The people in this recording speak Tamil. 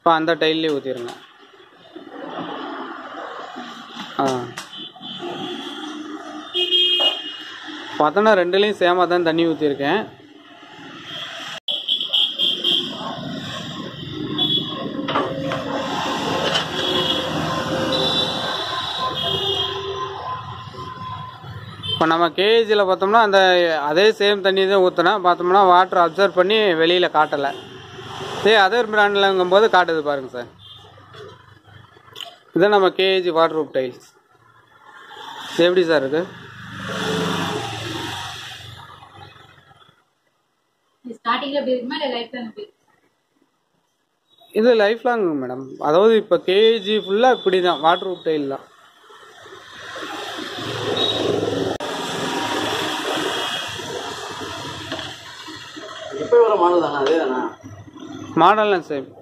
இப்போ அந்த டைல்லே ஊற்றிடுங்க ஆ பார்த்தோன்னா ரெண்டுலேயும் சேமாக தான் தண்ணி ஊற்றிருக்கேன் இப்போ நம்ம கேஜியில் பார்த்தோம்னா அந்த அதே சேம் தண்ணி தான் ஊற்றினா பார்த்தோம்னா வாட்டர் அப்சர்வ் பண்ணி வெளியில் காட்டலை சரி அதர் பிராண்டில்ங்கும் போது காட்டுது பாருங்க சார் இதான் நம்ம கேஜி வாட்டர் ரூப் டைல்ஸ் இது எப்படி சார் இது ஸ்டார்டிங்ல எப்படி இருக்குமா இல்ல லைஃப் டைம் எப்படி இது லைஃப் லாங் மேடம் அதாவது இப்போ கேஜி ஃபுல்லாக இப்படி தான் வாட்டர் ரூப் டைல் தான் இப்போ வர மாடல் தானே அதே தானே மாடல்லாம் சேம்